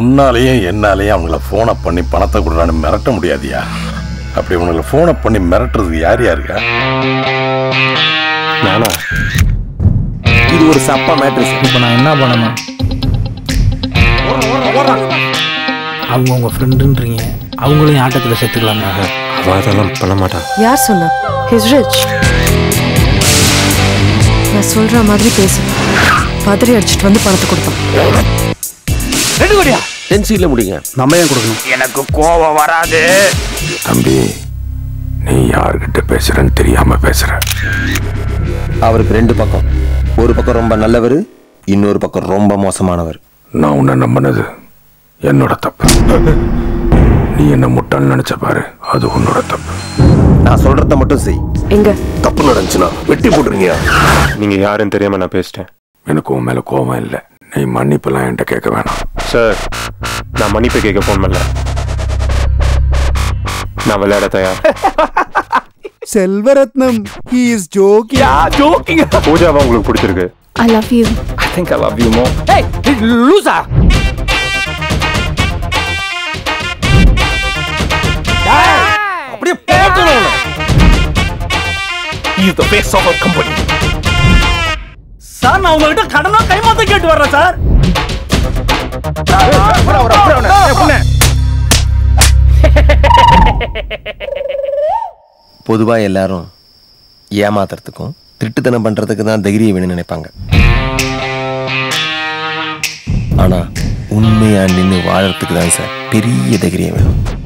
உன்னாலேயும் என்னாலேயும் அவங்கள ஃபோனை பண்ணி பணத்தை கொடுறான்னு மிரட்ட முடியாதியா அப்படி உங்களை ஃபோனை பண்ணி மிரட்டுறதுக்கு யார் யாருக்கா நானா இது ஒரு சப்பா மேட்ரு சார் இப்போ நான் என்ன பண்ணணும் அவங்க உங்க ஃப்ரெண்டுன்றீங்க அவங்களையும் ஆட்டத்தில் சேர்த்துக்கலாமா அவ அதெல்லாம் பண்ண மாட்டான் யார் சொன்னா ஹிஸ் ரிச் நான் சொல்ற மாதிரி பேசு பதறி அடிச்சிட்டு வந்து பணத்தை கொடுத்தான் டென்சில முடிங்க நம்ம ஏன் கொடுக்கணும் எனக்கு கோபம் வராது தம்பி நீ யார்கிட்ட பேசுறன்னு தெரியாம பேசுற அவருக்கு ரெண்டு பக்கம் ஒரு பக்கம் ரொம்ப நல்லவர் இன்னொரு பக்கம் ரொம்ப மோசமானவர் நான் உன்னை நம்பினது என்னோட தப்பு நீ என்ன முட்டான்னு நினைச்ச பாரு அது உன்னோட தப்பு நான் சொல்றத மட்டும் செய் எங்க தப்பு நடந்துச்சுன்னா வெட்டி போட்டுருங்க நீங்க யாருன்னு தெரியாம நான் பேசிட்டேன் எனக்கு உன் மேல கோபம் இல்லை நீ மன்னிப்பெல்லாம் என்கிட்ட கேட்க வேணாம் சார் நான் மன்னிப்பு கேட்க ஃபோன் பண்ணல நான் விளையாட தயார் செல்வரத்னம் ஹி இஸ் ஜோக்கிங் பூஜாவா உங்களுக்கு பிடிச்சிருக்கு I love you I think I love you மோ லூசா அப்படியே போட்டணும் He's the face of our company. Sir நான் உங்ககிட்ட கடனா கைமாத்த கேட்டு வர்றேன் சார் பொதுவா எல்லாரும் ஏமாத்துறதுக்கும் திருட்டுத்தனம் பண்றதுக்கு தான் தைரியம் வேணும்னு நினைப்பாங்க ஆனா உண்மையா நின்று வாழறதுக்கு தான் சார் பெரிய தைரியம் வேணும்